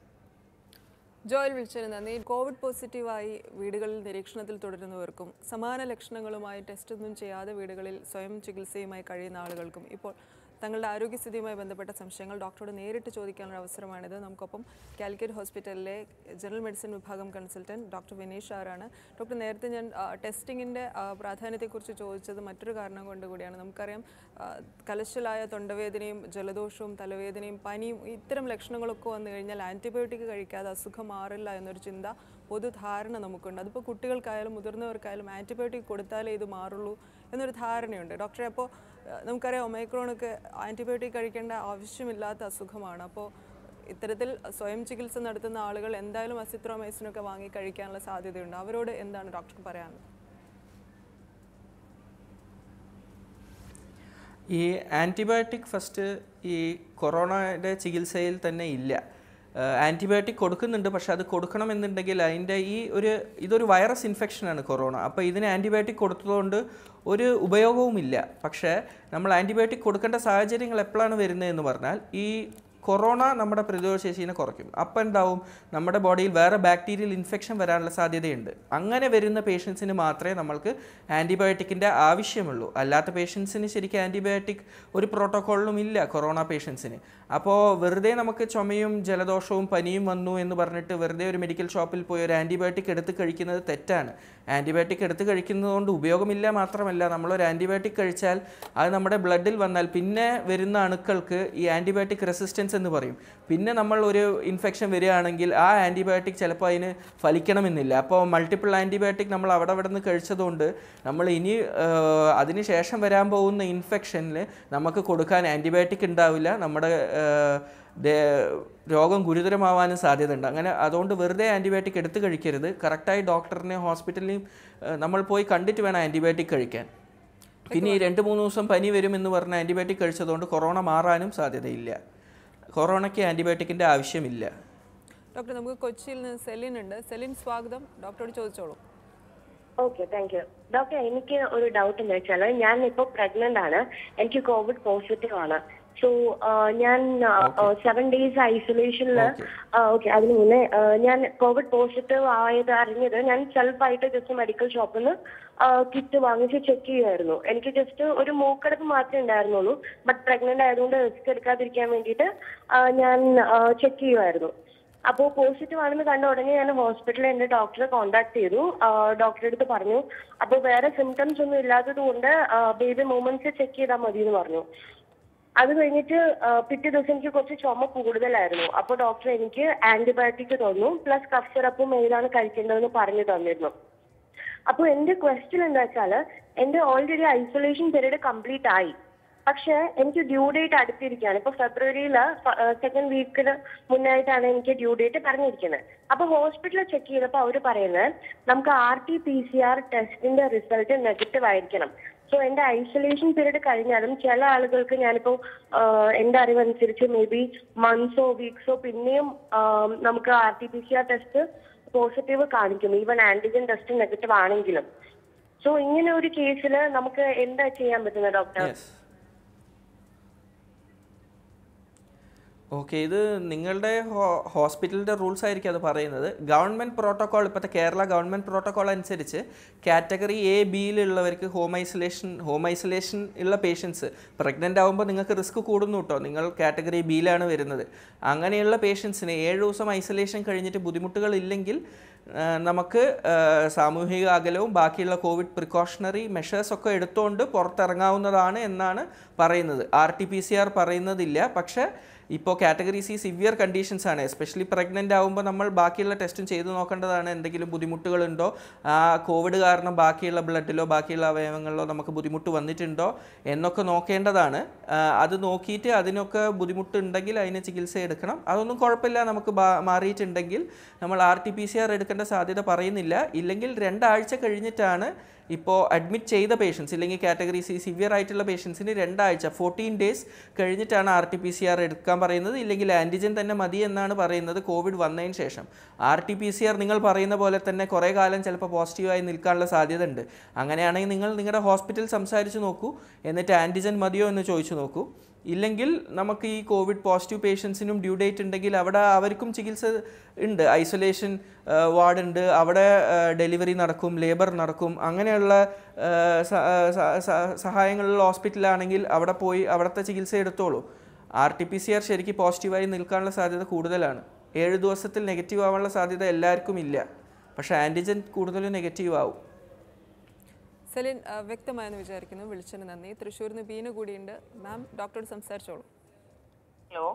ജോയൽ വിളിച്ചതിന് നന്ദി കോവിഡ് പോസിറ്റീവായി വീടുകളിൽ നിരീക്ഷണത്തിൽ തുടരുന്നവർക്കും സമാന ലക്ഷണങ്ങളുമായി ടെസ്റ്റൊന്നും ചെയ്യാതെ വീടുകളിൽ സ്വയം ചികിത്സയുമായി കഴിയുന്ന ആളുകൾക്കും ഇപ്പോൾ തങ്ങളുടെ ആരോഗ്യസ്ഥിതിയുമായി ബന്ധപ്പെട്ട സംശയങ്ങൾ ഡോക്ടറോട് നേരിട്ട് ചോദിക്കാനുള്ള അവസരമാണിത് നമുക്കൊപ്പം കാലിക്കറ്റ് ഹോസ്പിറ്റലിലെ ജനറൽ മെഡിസിൻ വിഭാഗം കൺസൾട്ടൻറ്റ് ഡോക്ടർ വിനീഷ് ആറാണ് ഡോക്ടർ നേരത്തെ ഞാൻ ടെസ്റ്റിങ്ങിൻ്റെ പ്രാധാന്യത്തെക്കുറിച്ച് ചോദിച്ചത് മറ്റൊരു കാരണം കൊണ്ട് കൂടിയാണ് നമുക്കറിയാം ആ, കലശലായ തൊണ്ടവേദനയും ജലദോഷവും തലവേദനയും പനിയും ഇത്തരം ലക്ഷണങ്ങളൊക്കെ വന്നു കഴിഞ്ഞാൽ ആൻറ്റിബയോട്ടിക് കഴിക്കാതെ അസുഖം മാറില്ല എന്നൊരു ചിന്ത പൊതുധാരണ നമുക്കുണ്ട് അതിപ്പോൾ കുട്ടികൾക്കായാലും മുതിർന്നവർക്കായാലും ആൻറ്റിബയോട്ടിക് കൊടുത്താലേ ഇത് മാറുള്ളൂ എന്നൊരു ധാരണയുണ്ട് ഡോക്ടറെ അപ്പോൾ നമുക്കറിയാം ഒമൈക്രോണൊക്കെ ആൻറ്റിബയോട്ടിക് കഴിക്കേണ്ട ആവശ്യമില്ലാത്ത അസുഖമാണ് അപ്പോൾ ഇത്തരത്തിൽ സ്വയം ചികിത്സ നടത്തുന്ന ആളുകൾ എന്തായാലും അസിത്രോമൈസിനൊക്കെ വാങ്ങി കഴിക്കാനുള്ള സാധ്യതയുണ്ട് അവരോട് എന്താണ് ഡോക്ടർക്ക് പറയാനുള്ളത് ഈ ആൻറ്റിബയോട്ടിക് ഫസ്റ്റ് ഈ കൊറോണയുടെ ചികിത്സയിൽ തന്നെ ഇല്ല ആൻറ്റിബയോട്ടിക് കൊടുക്കുന്നുണ്ട് പക്ഷെ അത് കൊടുക്കണമെന്നുണ്ടെങ്കിൽ അതിൻ്റെ ഈ ഒരു ഇതൊരു വൈറസ് ഇൻഫെക്ഷനാണ് കൊറോണ അപ്പോൾ ഇതിന് ആൻറ്റിബയോട്ടിക് കൊടുത്തതുകൊണ്ട് ഒരു ഉപയോഗവുമില്ല പക്ഷേ നമ്മൾ ആൻറ്റിബയോട്ടിക് കൊടുക്കേണ്ട സാഹചര്യങ്ങൾ എപ്പോഴാണ് വരുന്നതെന്ന് പറഞ്ഞാൽ ഈ കൊറോണ നമ്മുടെ പ്രതിരോധ ശേഷിനെ കുറയ്ക്കും അപ്പം എന്താവും നമ്മുടെ ബോഡിയിൽ വേറെ ബാക്ടീരിയൽ ഇൻഫെക്ഷൻ വരാനുള്ള സാധ്യതയുണ്ട് അങ്ങനെ വരുന്ന പേഷ്യൻസിന് മാത്രമേ നമ്മൾക്ക് ആൻറ്റിബയോട്ടിക്കിൻ്റെ ആവശ്യമുള്ളൂ അല്ലാത്ത പേഷ്യൻസിന് ശരിക്കും ആൻറ്റിബയോട്ടിക് ഒരു പ്രോട്ടോക്കോളിലും ഇല്ല കൊറോണ പേഷ്യൻസിന് അപ്പോൾ വെറുതെ നമുക്ക് ചുമയും ജലദോഷവും പനിയും വന്നു എന്ന് പറഞ്ഞിട്ട് വെറുതെ ഒരു മെഡിക്കൽ ഷോപ്പിൽ പോയി ഒരു ആൻറ്റിബയോട്ടിക് എടുത്ത് കഴിക്കുന്നത് തെറ്റാണ് ആൻറ്റിബയോട്ടിക് എടുത്ത് കഴിക്കുന്നതുകൊണ്ട് ഉപയോഗമില്ല മാത്രമല്ല നമ്മളൊരു ആൻറ്റിബയോട്ടിക് കഴിച്ചാൽ അത് നമ്മുടെ ബ്ലഡിൽ വന്നാൽ പിന്നെ വരുന്ന അണുക്കൾക്ക് ഈ ആൻറ്റിബയോട്ടിക് റെസിസ്റ്റൻസ് എന്ന് പറയും പിന്നെ നമ്മൾ ഒരു ഇൻഫെക്ഷൻ വരികയാണെങ്കിൽ ആ ആൻറ്റിബയോട്ടിക് ചിലപ്പോൾ അതിന് ഫലിക്കണമെന്നില്ല അപ്പോൾ മൾട്ടിപ്പിൾ ആൻറ്റിബയോട്ടിക് നമ്മൾ അവിടെ അവിടെ നിന്ന് കഴിച്ചതുകൊണ്ട് നമ്മൾ ഇനി ആഹ്, അതിന് ശേഷം വരാൻ പോകുന്ന ഇൻഫെക്ഷനിൽ നമുക്ക് കൊടുക്കാൻ ആൻറ്റിബയോട്ടിക് ഉണ്ടാവില്ല നമ്മുടെ ആഹ്, ദേ- രോഗം ഗുരുതരമാവാനും സാധ്യതയുണ്ട് അങ്ങനെ അതുകൊണ്ട് വെറുതെ ആൻറ്റിബയോട്ടിക് എടുത്ത് കഴിക്കരുത് കറക്റ്റായി ഡോക്ടറിനെ ഹോസ്പിറ്റലിൽ നമ്മൾ പോയി കണ്ടിട്ട് വേണം ആൻറ്റിബയോട്ടിക് കഴിക്കാൻ പിന്നെ ഈ രണ്ട് മൂന്ന് ദിവസം പനി വരുമെന്ന് പറഞ്ഞ് ആൻറ്റിബയോട്ടിക് കഴിച്ചതുകൊണ്ട് കൊറോണ മാറാനും സാധ്യതയില്ല കൊറോണയ്ക്ക് ആൻറ്റിബയോട്ടിക്കിൻ്റെ ആവശ്യമില്ല ഡോക്ടർ നമുക്ക് കൊച്ചിയിൽ നിന്ന് സെലിൻ ഉണ്ട് സെലിൻ സ്വാഗതം ഡോക്ടറോട് ചോദിച്ചോളൂ ഓക്കെ താങ്ക് യു ഡോക്ടർ എനിക്ക് ഒരു ഡൗട്ട് എന്ന് വെച്ചാൽ ഞാൻ ഇപ്പോൾ പ്രഗ്നന്റ് ആണ് എനിക്ക് കോവിഡ് പോസിറ്റീവ് ആണ് സോ ഞാൻ സെവൻ ഡേയ്സ് ഐസൊലേഷനിൽ ഓക്കെ അതിന് മുന്നേ ആ, ഞാൻ കോവിഡ് പോസിറ്റീവ് ആയത് അറിഞ്ഞത് ഞാൻ സെൽഫായിട്ട് ജസ്റ്റ് മെഡിക്കൽ ഷോപ്പിൽ നിന്ന് കിറ്റ് വാങ്ങിച്ച് ചെക്ക് ചെയ്യുമായിരുന്നു എനിക്ക് ജസ്റ്റ് ഒരു മൂക്കടപ്പ് മാത്രമേ ഉണ്ടായിരുന്നുള്ളൂ ബട്ട് പ്രഗ്നന്റ് ആയതുകൊണ്ട് റിസ്ക് എടുക്കാതിരിക്കാൻ വേണ്ടിയിട്ട് ആ, ഞാൻ ചെക്ക് ചെയ്യുമായിരുന്നു അപ്പോൾ പോസിറ്റീവ് ആണെന്ന് കണ്ട ഉടനെ ഞാൻ ഹോസ്പിറ്റലിൽ എൻ്റെ ഡോക്ടറെ കോൺടാക്ട് ചെയ്തു ഡോക്ടറെ അടുത്ത് പറഞ്ഞു അപ്പോൾ വേറെ സിംറ്റംസ് ഒന്നും ഇല്ലാത്തത് കൊണ്ട് ബേബി മൂമെന്റ്സ് ചെക്ക് ചെയ്താൽ മതി എന്ന് പറഞ്ഞു അത് കഴിഞ്ഞിട്ട് ആ, പിറ്റേ ദിവസം എനിക്ക് കുറച്ച് ചുമ കൂടുതലായിരുന്നു അപ്പൊ ഡോക്ടർ എനിക്ക് ആന്റിബയോട്ടിക് തന്നു പ്ലസ് കഫ് സിറപ്പും ഏതാണ് കഴിക്കേണ്ടതെന്ന് പറഞ്ഞു തന്നിരുന്നു അപ്പൊ എന്റെ ക്വസ്റ്റ്യൻ എന്താ വെച്ചാല് എന്റെ ഓൾറെഡി ഐസൊലേഷൻ പീരീഡ് കംപ്ലീറ്റ് ആയി പക്ഷെ എനിക്ക് ഡ്യൂ ഡേറ്റ് അടുത്തിരിക്കുകയാണ് ഇപ്പൊ ഫെബ്രുവരിയില് സെക്കൻഡ് വീക്കിന് മുന്നായിട്ടാണ് എനിക്ക് ഡ്യൂ ഡേറ്റ് പറഞ്ഞിരിക്കുന്നത് അപ്പൊ ഹോസ്പിറ്റലിൽ ചെക്ക് ചെയ്തപ്പോൾ അവർ പറയുന്നത് നമുക്ക് R T P C R ടെസ്റ്റിന്റെ റിസൾട്ട് നെഗറ്റീവ് ആയിരിക്കണം സോ എന്റെ ഐസൊലേഷൻ പീരീഡ് കഴിഞ്ഞാലും ചില ആളുകൾക്ക് ഞാനിപ്പോ ആഹ്, എന്റെ അറിവനുസരിച്ച് മേ ബി മന്ത്സോ വീക്സോ പിന്നെയും ആം, നമുക്ക് R T P C R test positive കാണിക്കും ഈവൻ ആന്റിജൻ ടെസ്റ്റ് നെഗറ്റീവ് ആണെങ്കിലും സോ ഇങ്ങനെ ഒരു കേസിൽ നമുക്ക് എന്താ ചെയ്യാൻ പറ്റുന്നത് ഡോക്ടർ യെസ് ഓക്കെ ഇത് നിങ്ങളുടെ ഹോസ്പിറ്റലിൻ്റെ റൂൾസ് ആയിരിക്കും അത് പറയുന്നത് ഗവൺമെൻറ് പ്രോട്ടോകോൾ ഇപ്പോഴത്തെ കേരള ഗവൺമെൻറ് പ്രോട്ടോകോൾ അനുസരിച്ച് കാറ്റഗറി എ ബിയിലുള്ളവർക്ക് ഹോം ഐസൊലേഷൻ ഹോം ഐസൊലേഷൻ ഉള്ള പേഷ്യൻസ് പ്രഗ്നൻ്റ് ആകുമ്പോൾ നിങ്ങൾക്ക് റിസ്ക് കൂടുന്നു കേട്ടോ നിങ്ങൾ കാറ്റഗറി ബിയിലാണ് വരുന്നത് അങ്ങനെയുള്ള പേഷ്യൻസിന് ഏഴ് ദിവസം ഐസൊലേഷൻ കഴിഞ്ഞിട്ട് ബുദ്ധിമുട്ടുകൾ ഇല്ലെങ്കിൽ ആ, നമുക്ക് ആ, സാമൂഹിക അകലവും ബാക്കിയുള്ള കോവിഡ് പ്രിക്കോഷണറി മെഷേഴ്സ് ഒക്കെ എടുത്തുകൊണ്ട് പുറത്തിറങ്ങാവുന്നതാണ് എന്നാണ് പറയുന്നത് R T P C R പറയുന്നതില്ല പക്ഷേ ഇപ്പോൾ കാറ്റഗറി സി സിവിയർ കണ്ടീഷൻസ് ആണ് എസ്പെഷ്യലി പ്രഗ്നൻ്റ് ആകുമ്പോൾ നമ്മൾ ബാക്കിയുള്ള ടെസ്റ്റും ചെയ്ത് നോക്കേണ്ടതാണ് എന്തെങ്കിലും ബുദ്ധിമുട്ടുകളുണ്ടോ ആ കോവിഡ് കാരണം ബാക്കിയുള്ള ബ്ലഡിലോ ബാക്കിയുള്ള അവയവങ്ങളിലോ നമുക്ക് ബുദ്ധിമുട്ട് വന്നിട്ടുണ്ടോ എന്നൊക്കെ നോക്കേണ്ടതാണ് ആ, അത് നോക്കിയിട്ട് അതിനൊക്കെ ബുദ്ധിമുട്ടുണ്ടെങ്കിൽ അതിന് ചികിത്സ എടുക്കണം അതൊന്നും കുഴപ്പമില്ല നമുക്ക് ബാ- മാറിയിട്ടുണ്ടെങ്കിൽ നമ്മൾ R T P C R എടുക്കേണ്ട സാധ്യത പറയുന്നില്ല ഇല്ലെങ്കിൽ രണ്ടാഴ്ച കഴിഞ്ഞിട്ടാണ് ഇപ്പോൾ അഡ്മിറ്റ് ചെയ്ത പേഷ്യൻസ് ഇല്ലെങ്കിൽ കാറ്റഗറി സി സിവിയർ ആയിട്ടുള്ള പേഷ്യൻസിന് രണ്ടാഴ്ച ഫോർട്ടീൻ ഡേയ്സ് കഴിഞ്ഞിട്ടാണ് R T P C R എടുക്കാൻ പറയുന്നത് ഇല്ലെങ്കിൽ ആൻറ്റിജൻ തന്നെ മതി എന്നാണ് പറയുന്നത് കോവിഡ് വന്നതിന് ശേഷം R T P C R നിങ്ങൾ പറയുന്ന പോലെ തന്നെ കുറേ കാലം ചിലപ്പോൾ പോസിറ്റീവായി നിൽക്കാനുള്ള സാധ്യത ഉണ്ട് അങ്ങനെയാണെങ്കിൽ നിങ്ങൾ നിങ്ങളുടെ ഹോസ്പിറ്റൽ സംസാരിച്ച് നോക്കൂ എന്നിട്ട് ആൻറ്റിജൻ മതിയോ എന്ന് ചോദിച്ചു നോക്കൂ ഇല്ലെങ്കിൽ നമുക്ക് ഈ കോവിഡ് പോസിറ്റീവ് പേഷ്യൻസിനും ഡ്യൂ ഡേറ്റ് ഉണ്ടെങ്കിൽ അവിടെ അവർക്കും ചികിത്സ ഉണ്ട് ഐസൊലേഷൻ വാർഡ് ഉണ്ട് അവിടെ ഡെലിവറി നടക്കും ലേബർ നടക്കും അങ്ങനെയുള്ള ആ, സ- ആ, സ- സ- സഹായങ്ങളുള്ള ഹോസ്പിറ്റലാണെങ്കിൽ അവിടെ പോയി അവിടുത്തെ ചികിത്സ എടുത്തോളൂ R T P C R ശരിക്കും പോസിറ്റീവായി നിൽക്കാനുള്ള സാധ്യത കൂടുതലാണ് ഏഴ് ദിവസത്തിൽ നെഗറ്റീവ് ആവാനുള്ള സാധ്യത എല്ലാവർക്കും ഇല്ല പക്ഷേ ആൻറ്റിജൻ കൂടുതലും നെഗറ്റീവ് ആവും സെലിൻ ആ, വ്യക്തമായെന്ന് വിചാരിക്കുന്നു വിളിച്ചതിന് നന്ദി തൃശ്ശൂരിൽ നിന്ന് ബീന കൂടിയുണ്ട് മാം ഡോക്ടറോട് സംസാരിച്ചോളൂ ഹലോ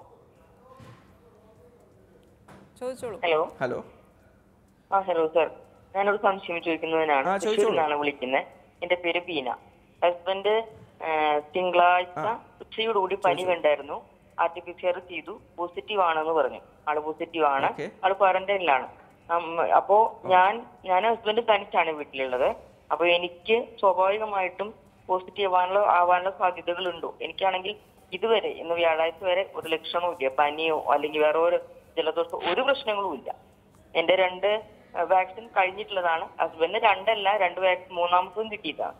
ചോദിച്ചോളൂ ഹലോ ഹലോ ആ ഹലോ സർ ഞാനൊരു സംശയം ചോദിക്കുന്നതിനാണ് ആ, ചോദിച്ചോളൂ. തൃശ്ശൂരിൽ നിന്നാണ് വിളിക്കുന്നത് എന്റെ പേര് ബീന ഹസ്ബൻഡ് തിങ്കളാഴ്ച ഉച്ചയോടുകൂടി പനി കണ്ടായിരുന്നു R T P C R ചെയ്തു പോസിറ്റീവ് ആണെന്ന് പറഞ്ഞു ആള് പോസിറ്റീവ് ആണ് Okay. ആള് ക്വാറന്റൈനിലാണ് അപ്പോ ഞാൻ ഞാൻ ഹസ്ബൻഡ് തനിച്ചാണ് വീട്ടിലുള്ളത് അപ്പൊ എനിക്ക് സ്വാഭാവികമായിട്ടും പോസിറ്റീവ് ആവാനുള്ള ആവാനുള്ള സാധ്യതകളുണ്ടോ എനിക്കാണെങ്കിൽ ഇതുവരെ ഇന്ന് വ്യാഴാഴ്ച വരെ ഒരു ലക്ഷണവും ഇല്ല പനിയോ അല്ലെങ്കിൽ വേറെ ഒരു ജലദോഷമോ ഒരു പ്രശ്നങ്ങളും ഇല്ല എന്റെ രണ്ട് വാക്സിൻ കഴിഞ്ഞിട്ടുള്ളതാണ് ഹസ്ബൻഡിന് രണ്ടല്ല രണ്ട് വാക്സിൻ മൂന്നാമതും കിട്ടിയതാണ്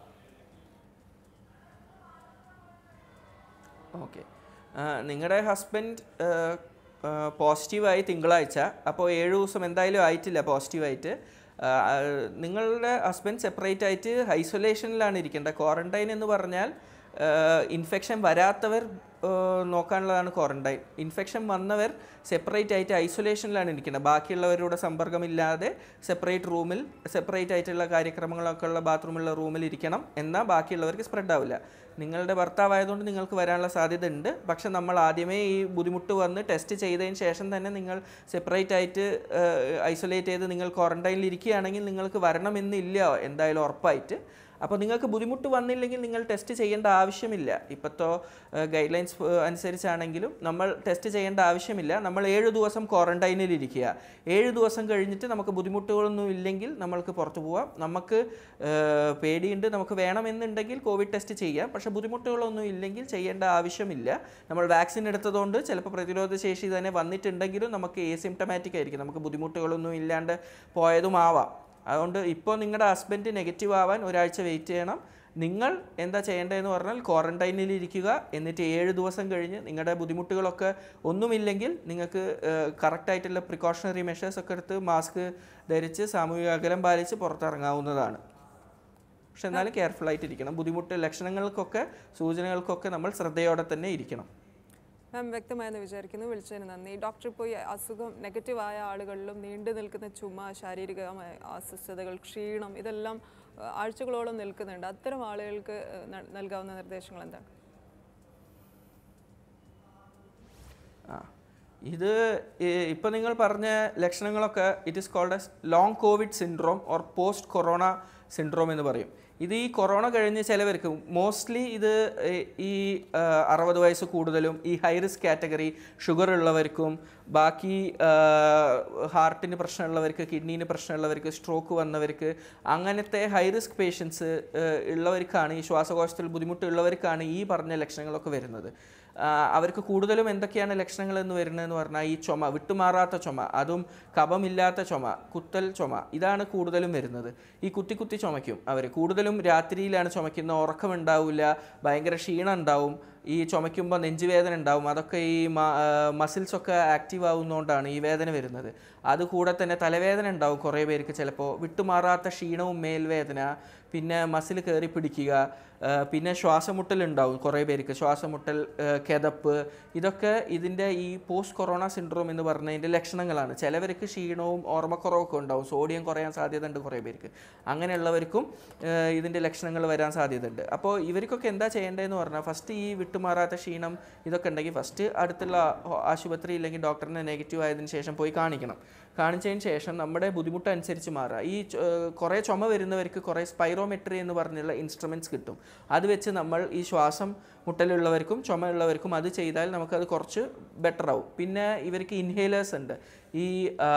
ഓക്കെ നിങ്ങളുടെ ഹസ്ബൻഡ് പോസിറ്റീവായി തിങ്കളാഴ്ച അപ്പോൾ ഏഴ് ദിവസം എന്തായാലും ആയിട്ടില്ല പോസിറ്റീവായിട്ട് നിങ്ങളുടെ ഹസ്ബൻഡ് സെപ്പറേറ്റ് ആയിട്ട് ഐസൊലേഷനിലാണ് ഇരിക്കേണ്ടത് ക്വാറന്റൈൻ എന്ന് പറഞ്ഞാൽ ഇൻഫെക്ഷൻ വരാത്തവർ ആ, നോക്കാനുള്ളതാണ് ക്വാറന്റൈൻ ഇൻഫെക്ഷൻ വന്നവർ സെപ്പറേറ്റ് ആയിട്ട് ഐസൊലേഷനിലാണ് ഇരിക്കുന്നത് ബാക്കിയുള്ളവരുടെ സമ്പർക്കമില്ലാതെ സെപ്പറേറ്റ് റൂമിൽ സെപ്പറേറ്റ് ആയിട്ടുള്ള കാര്യക്രമങ്ങളൊക്കെ ഉള്ള ബാത്റൂമുള്ള റൂമിൽ ഇരിക്കണം എന്നാൽ ബാക്കിയുള്ളവർക്ക് സ്പ്രെഡ് ആവില്ല നിങ്ങളുടെ ഭർത്താവായതുകൊണ്ട് നിങ്ങൾക്ക് വരാനുള്ള സാധ്യത ഉണ്ട് പക്ഷെ നമ്മൾ ആദ്യമേ ഈ ബുദ്ധിമുട്ട് വന്ന് ടെസ്റ്റ് ചെയ്തതിന് ശേഷം തന്നെ നിങ്ങൾ സെപ്പറേറ്റ് ആയിട്ട് ഐസൊലേറ്റ് ചെയ്ത് നിങ്ങൾ ക്വാറന്റൈനിൽ ഇരിക്കുകയാണെങ്കിൽ നിങ്ങൾക്ക് വരണമെന്നില്ല എന്തായാലും ഉറപ്പായിട്ട് അപ്പോൾ നിങ്ങൾക്ക് ബുദ്ധിമുട്ട് വന്നില്ലെങ്കിൽ നിങ്ങൾ ടെസ്റ്റ് ചെയ്യേണ്ട ആവശ്യമില്ല ഇപ്പോഴത്തെ ഗൈഡ് ലൈൻസ് അനുസരിച്ചാണെങ്കിലും നമ്മൾ ടെസ്റ്റ് ചെയ്യേണ്ട ആവശ്യമില്ല നമ്മൾ ഏഴ് ദിവസം ക്വാറന്റൈനിൽ ഇരിക്കുക ഏഴ് ദിവസം കഴിഞ്ഞിട്ട് നമുക്ക് ബുദ്ധിമുട്ടുകളൊന്നും ഇല്ലെങ്കിൽ നമ്മൾക്ക് പുറത്തു പോവാം നമുക്ക് ഏഹ്, പേടിയുണ്ട് നമുക്ക് വേണമെന്നുണ്ടെങ്കിൽ കോവിഡ് ടെസ്റ്റ് ചെയ്യാം പക്ഷേ ബുദ്ധിമുട്ടുകളൊന്നും ഇല്ലെങ്കിൽ ചെയ്യേണ്ട ആവശ്യമില്ല നമ്മൾ വാക്സിൻ എടുത്തതുകൊണ്ട് ചിലപ്പോൾ പ്രതിരോധ ശേഷി തന്നെ വന്നിട്ടുണ്ടെങ്കിലും നമുക്ക് ഏസിംറ്റമാറ്റിക് ആയിരിക്കും നമുക്ക് ബുദ്ധിമുട്ടുകളൊന്നും ഇല്ലാണ്ട് പോയതുമാവാം അതുകൊണ്ട് ഇപ്പോൾ നിങ്ങളുടെ ഹസ്ബൻഡ് നെഗറ്റീവ് ആവാൻ ഒരാഴ്ച വെയിറ്റ് ചെയ്യണം നിങ്ങൾ എന്താ ചെയ്യേണ്ടതെന്ന് പറഞ്ഞാൽ ക്വാറന്റൈനിൽ ഇരിക്കുക എന്നിട്ട് ഏഴ് ദിവസം കഴിഞ്ഞ് നിങ്ങളുടെ ബുദ്ധിമുട്ടുകളൊക്കെ ഒന്നുമില്ലെങ്കിൽ നിങ്ങൾക്ക് കറക്റ്റായിട്ടുള്ള പ്രിക്കോഷണറി മെഷേഴ്സ് ഒക്കെ എടുത്ത് മാസ്ക് ധരിച്ച് സാമൂഹിക അകലം പാലിച്ച് പുറത്തിറങ്ങാവുന്നതാണ് പക്ഷെ എന്നാലും കെയർഫുൾ ആയിട്ടിരിക്കണം ബുദ്ധിമുട്ട് ലക്ഷണങ്ങൾക്കൊക്കെ സൂചനകൾക്കൊക്കെ നമ്മൾ ശ്രദ്ധയോടെ തന്നെ ഇരിക്കണം മാം വ്യക്തമായെന്ന് വിചാരിക്കുന്നു വിളിച്ചതിന് നന്ദി ഡോക്ടർ ഇപ്പോൾ ഈ അസുഖം നെഗറ്റീവ് ആയ ആളുകളിലും നീണ്ടു നിൽക്കുന്ന ചുമ ശാരീരികമായ അസ്വസ്ഥതകൾ ക്ഷീണം ഇതെല്ലാം ആ, ആഴ്ചകളോളം നിൽക്കുന്നുണ്ട് അത്തരം ആളുകൾക്ക് ആ, ന- നൽകാവുന്ന നിർദ്ദേശങ്ങൾ എന്താണ് ഇത് ഇപ്പം നിങ്ങൾ പറഞ്ഞ ലക്ഷണങ്ങളൊക്കെ it is called as long covid syndrome or post corona syndrome എന്ന് പറയും ഇത് ഈ കൊറോണ കഴിഞ്ഞ് ചിലവർക്ക് മോസ്റ്റ്ലി ഇത് ഏ- ഈ ആ, അറുപത് വയസ്സ് കൂടുതലും ഈ ഹൈ റിസ്ക് കാറ്റഗറി ഷുഗർ ഉള്ളവർക്കും ബാക്കി ഹാർട്ടിന് പ്രശ്നമുള്ളവർക്ക് കിഡ്നീന് പ്രശ്നമുള്ളവർക്ക് സ്ട്രോക്ക് വന്നവർക്ക് അങ്ങനത്തെ ഹൈ റിസ്ക് പേഷ്യൻസ് ഉള്ളവർക്കാണ് ഈ ശ്വാസകോശത്തിൽ ബുദ്ധിമുട്ടുള്ളവർക്കാണ് ഈ പറഞ്ഞ ലക്ഷണങ്ങളൊക്കെ വരുന്നത് ആ, അവർക്ക് കൂടുതലും എന്തൊക്കെയാണ് ലക്ഷണങ്ങൾ എന്ന് വരുന്നതെന്ന് പറഞ്ഞാൽ ഈ ചുമ വിട്ടുമാറാത്ത ചുമ അതും കഫമില്ലാത്ത ചുമ കുത്തൽ ചുമ ഇതാണ് കൂടുതലും വരുന്നത് ഈ കുത്തി കുത്തി ചുമയ്ക്കും അവർ കൂടുതലും രാത്രിയിലാണ് ചുമക്കുന്നത് ഉറക്കമുണ്ടാവില്ല ഭയങ്കര ക്ഷീണം ഉണ്ടാവും ഈ ചുമയ്ക്കുമ്പോൾ നെഞ്ചുവേദന ഉണ്ടാവും അതൊക്കെ ഈ മസിൽസ് ഒക്കെ ആക്റ്റീവ് ആവുന്നതുകൊണ്ടാണ് ഈ വേദന വരുന്നത് അതുകൂടെ തന്നെ തലവേദന ഉണ്ടാവും കുറേ പേർക്ക് ചിലപ്പോൾ വിട്ടുമാറാത്ത ക്ഷീണവും മേൽവേദന പിന്നെ മസിൽ കയറി പിടിക്കുക ആ, പിന്നെ ശ്വാസമുട്ടൽ ഉണ്ടാവും കുറേ പേർക്ക് ശ്വാസമുട്ടൽ ആ, കിതപ്പ് ഇതൊക്കെ ഇതിൻ്റെ ഈ പോസ്റ്റ് കൊറോണ സിൻഡ്രോം എന്ന് പറഞ്ഞതിൻ്റെ ലക്ഷണങ്ങളാണ് ചിലവർക്ക് ക്ഷീണവും ഓർമ്മക്കുറവൊക്കെ ഉണ്ടാവും സോഡിയം കുറയാൻ സാധ്യത ഉണ്ട് കുറേ പേർക്ക് അങ്ങനെയുള്ളവർക്കും ആ, ഇതിൻ്റെ ലക്ഷണങ്ങൾ വരാൻ സാധ്യതയുണ്ട് അപ്പോൾ ഇവർക്കൊക്കെ എന്താ ചെയ്യേണ്ടതെന്ന് പറഞ്ഞാൽ ഫസ്റ്റ് ഈ വിട്ടുമാറാത്ത ക്ഷീണം ഇതൊക്കെ ഉണ്ടെങ്കിൽ ഫസ്റ്റ് അടുത്തുള്ള ഹോ- ആശുപത്രി ഇല്ലെങ്കിൽ ഡോക്ടറിനെ നെഗറ്റീവ് ആയതിനു ശേഷം പോയി കാണിക്കണം കാണിച്ചതിന് ശേഷം നമ്മുടെ ബുദ്ധിമുട്ട് അനുസരിച്ച് മാറുക ഈ ചു- ഏഹ് കുറേ ചുമ വരുന്നവർക്ക് കുറേ സ്പൈറോമെട്രി എന്ന് പറഞ്ഞുള്ള ഇൻസ്ട്രുമെൻറ്റ്സ് കിട്ടും അത് വെച്ച് നമ്മൾ ഈ ശ്വാസം മുട്ടലുള്ളവർക്കും ചുമയുള്ളവർക്കും അത് ചെയ്താൽ നമുക്കത് കുറച്ച് ബെറ്റർ ആവും പിന്നെ ഇവർക്ക് ഇൻഹേലേഴ്സ് ഉണ്ട് ഈ ആ,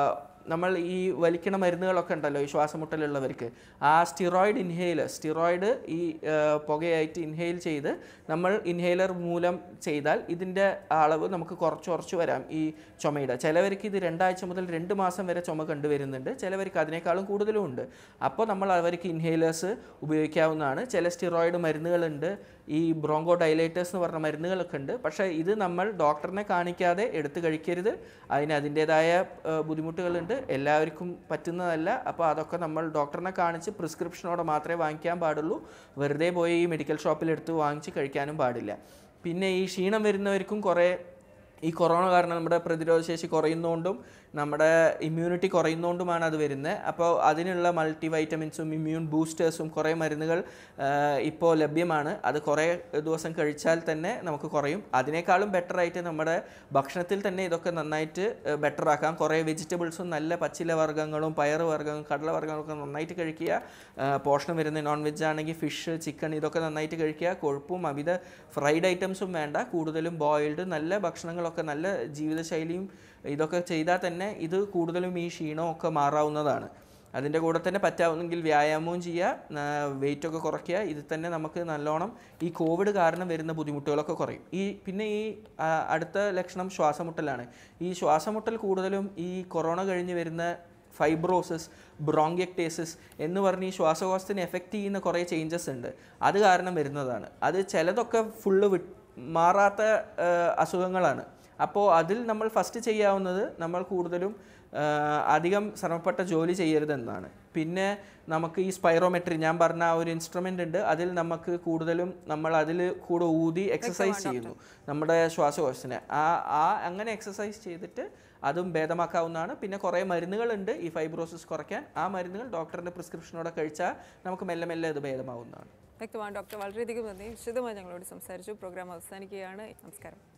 നമ്മൾ ഈ വലിക്കണ മരുന്നുകളൊക്കെ ഉണ്ടല്ലോ ഈ ശ്വാസമുട്ടലുള്ളവർക്ക് ആ സ്റ്റിറോയിഡ് ഇൻഹേലർ സ്റ്റിറോയിഡ് ഈ ആ, പുകയായിട്ട് ഇൻഹെയിൽ ചെയ്ത് നമ്മൾ ഇൻഹേലർ മൂലം ചെയ്താൽ ഇതിൻ്റെ അളവ് നമുക്ക് കുറച്ച് കുറച്ച് വരാം ഈ ചുമയുടെ ചിലവർക്ക് ഇത് രണ്ടാഴ്ച മുതൽ രണ്ട് മാസം വരെ ചുമ കണ്ടുവരുന്നുണ്ട് ചിലവർക്ക് അതിനേക്കാളും കൂടുതലും ഉണ്ട് അപ്പോൾ നമ്മൾ അവർക്ക് ഇൻഹേലേഴ്സ് ഉപയോഗിക്കാവുന്നതാണ് ചില സ്റ്റിറോയിഡ് മരുന്നുകളുണ്ട് ഈ ബ്രോങ്കോ ഡൈലേറ്റേഴ്സ് എന്ന് പറഞ്ഞ മരുന്നുകളൊക്കെ ഉണ്ട് പക്ഷേ ഇത് നമ്മൾ ഡോക്ടറിനെ കാണിക്കാതെ എടുത്ത് കഴിക്കരുത് അതിന് അതിൻ്റേതായ ഏഹ്, ബുദ്ധിമുട്ടുകളുണ്ട് എല്ലാവർക്കും പറ്റുന്നതല്ല അപ്പോൾ അതൊക്കെ നമ്മൾ ഡോക്ടറിനെ കാണിച്ച് പ്രിസ്ക്രിപ്ഷനോടെ മാത്രമേ വാങ്ങിക്കാൻ പാടുള്ളൂ വെറുതെ പോയി ഈ മെഡിക്കൽ ഷോപ്പിൽ എടുത്ത് വാങ്ങിച്ച് കഴിക്കാനും പാടില്ല പിന്നെ ഈ ക്ഷീണം വരുന്നവർക്കും കുറേ ഈ കൊറോണ കാരണം നമ്മുടെ പ്രതിരോധശേഷി കുറയുന്നതുകൊണ്ടും നമ്മുടെ ഇമ്മ്യൂണിറ്റി കുറയുന്നതുകൊണ്ടുമാണ് അത് വരുന്നത് അപ്പോൾ അതിനുള്ള മൾട്ടി വൈറ്റമിൻസും ഇമ്മ്യൂൺ ബൂസ്റ്റേഴ്സും കുറേ മരുന്നുകൾ ഇപ്പോൾ ലഭ്യമാണ് അത് കുറേ ദിവസം കഴിച്ചാൽ തന്നെ നമുക്ക് കുറയും അതിനേക്കാളും ബെറ്റർ ആയിട്ട് നമ്മുടെ ഭക്ഷണത്തിൽ തന്നെ ഇതൊക്കെ നന്നായിട്ട് ബെറ്റർ ആക്കാം കുറേ വെജിറ്റബിൾസും നല്ല പച്ചില വർഗ്ഗങ്ങളും പയർ വർഗ്ഗങ്ങളും കടലവർഗ്ഗങ്ങളൊക്കെ നന്നായിട്ട് കഴിക്കുക ആ, പോഷണം വരുന്ന നോൺ വെജ് ആണെങ്കിൽ ഫിഷ് ചിക്കൻ ഇതൊക്കെ നന്നായിട്ട് കഴിക്കുക കൊഴുപ്പും അമിത ഫ്രൈഡ് ഐറ്റംസും വേണ്ട കൂടുതലും ബോയിൽഡ് നല്ല ഭക്ഷണങ്ങളൊക്കെ നല്ല ജീവിതശൈലിയും ഇതൊക്കെ ചെയ്താൽ തന്നെ ഇത് കൂടുതലും ഈ ക്ഷീണവും ഒക്കെ മാറാവുന്നതാണ് അതിൻ്റെ കൂടെ തന്നെ പറ്റാവുന്നെങ്കിൽ വ്യായാമവും ചെയ്യുക വെയിറ്റ് ഒക്കെ കുറയ്ക്കുക ഇത് തന്നെ നമുക്ക് നല്ലോണം ഈ കോവിഡ് കാരണം വരുന്ന ബുദ്ധിമുട്ടുകളൊക്കെ കുറയും ഈ പിന്നെ ഈ ആ, അടുത്ത ലക്ഷണം ശ്വാസമുട്ടലാണ് ഈ ശ്വാസമുട്ടൽ കൂടുതലും ഈ കൊറോണ കഴിഞ്ഞ് വരുന്ന ഫൈബ്രോസിസ് ബ്രോങ്കിയക്ടേസിസ് എന്ന് പറഞ്ഞ് ഈ ശ്വാസകോശത്തിന് എഫക്റ്റ് ചെയ്യുന്ന കുറേ ചേഞ്ചസ് ഉണ്ട് അത് കാരണം വരുന്നതാണ് അത് ചിലതൊക്കെ ഫുള്ള് വി മാറാത്ത ആ, അസുഖങ്ങളാണ് അപ്പോൾ അതിൽ നമ്മൾ ഫസ്റ്റ് ചെയ്യാവുന്നത് നമ്മൾ കൂടുതലും ആ, അധികം ശ്രമപ്പെട്ട ജോലി ചെയ്യരുതെന്നാണ് പിന്നെ നമുക്ക് ഈ സ്പൈറോമെട്രി ഞാൻ പറഞ്ഞ ആ ഒരു ഇൻസ്ട്രുമെൻ്റ് ഉണ്ട് അതിൽ നമുക്ക് കൂടുതലും നമ്മൾ അതിൽ കൂടെ ഊതി എക്സസൈസ് ചെയ്യുന്നു നമ്മുടെ ശ്വാസകോശത്തിനെ ആ ആ അങ്ങനെ എക്സസൈസ് ചെയ്തിട്ട് അതും ഭേദമാക്കാവുന്നതാണ് പിന്നെ കുറേ മരുന്നുകളുണ്ട് ഈ ഫൈബ്രോസിസ് കുറയ്ക്കാൻ ആ മരുന്നുകൾ ഡോക്ടറിൻ്റെ പ്രിസ്ക്രിപ്ഷനോടെ കഴിച്ചാൽ നമുക്ക് മെല്ലെ മെല്ലെ അത് ഭേദമാവുന്നതാണ് വ്യക്തമാണ് ഡോക്ടർ വളരെയധികം നന്ദി വിശദമായി ഞങ്ങളോട് സംസാരിച്ചു പ്രോഗ്രാം അവസാനിക്കുകയാണ് നമസ്കാരം